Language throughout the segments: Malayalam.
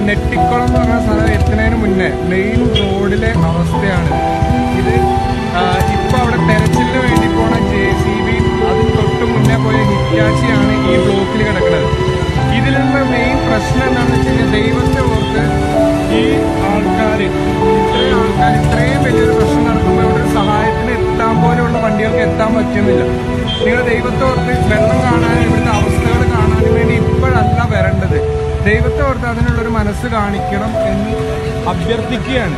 നെട്ടിക്കുളം എന്ന് പറഞ്ഞ സ്ഥലം എത്തുന്നതിന് മുന്നേ മെയിൻ റോഡിലെ അവസ്ഥയാണ് ഇത് ആ, ഇപ്പൊ അവിടെ തെരച്ചിലിന് വേണ്ടി പോണ ജെ സി ബി അതിന് തൊട്ട് മുന്നേ പോയ ഹിറ്റാച്ചിയാണ് ഈ ബ്ലോക്കിൽ കിടക്കുന്നത് ഇതിലുള്ള മെയിൻ പ്രശ്നം എന്താണെന്ന് വെച്ച് കഴിഞ്ഞാൽ ദൈവത്തെ ഓർത്ത് ഈ ആൾക്കാർ ഇത്രയും ആൾക്കാർ ഇത്രയും വലിയൊരു പ്രശ്നം നടക്കുമ്പോൾ ഇവിടെ ഒരു സഹായത്തിന് എത്താൻ പോലെയുള്ള വണ്ടികൾക്ക് എത്താൻ പറ്റുന്നില്ല നിങ്ങൾ ദൈവത്തെ ഓർത്ത് വെള്ളം കാണാനും ഇവിടുത്തെ അവസ്ഥകൾ കാണാനും വേണ്ടി ഇപ്പോഴല്ല വരേണ്ടത് ദൈവത്തെ ഓർത്ത് അതിനുള്ളൊരു മനസ്സ് കാണിക്കണം എന്ന് അഭ്യർത്ഥിക്കുകയാണ്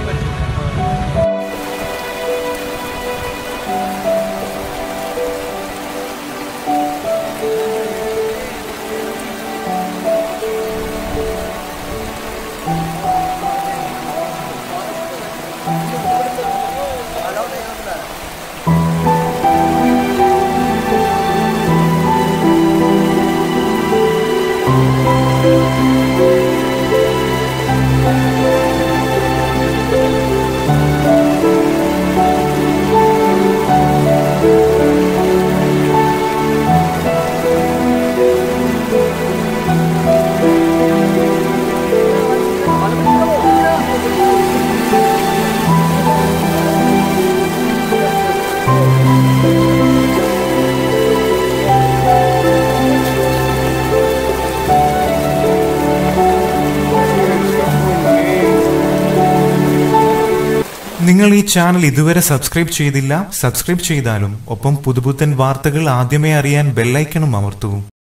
നിങ്ങൾ ഈ ചാനൽ ഇതുവരെ സബ്സ്ക്രൈബ് ചെയ്തില്ല സബ്സ്ക്രൈബ് ചെയ്താലും ഒപ്പം പുതുപുത്തൻ വാർത്തകൾ ആദ്യമേ അറിയാൻ ബെല്ലൈക്കണും അമർത്തൂ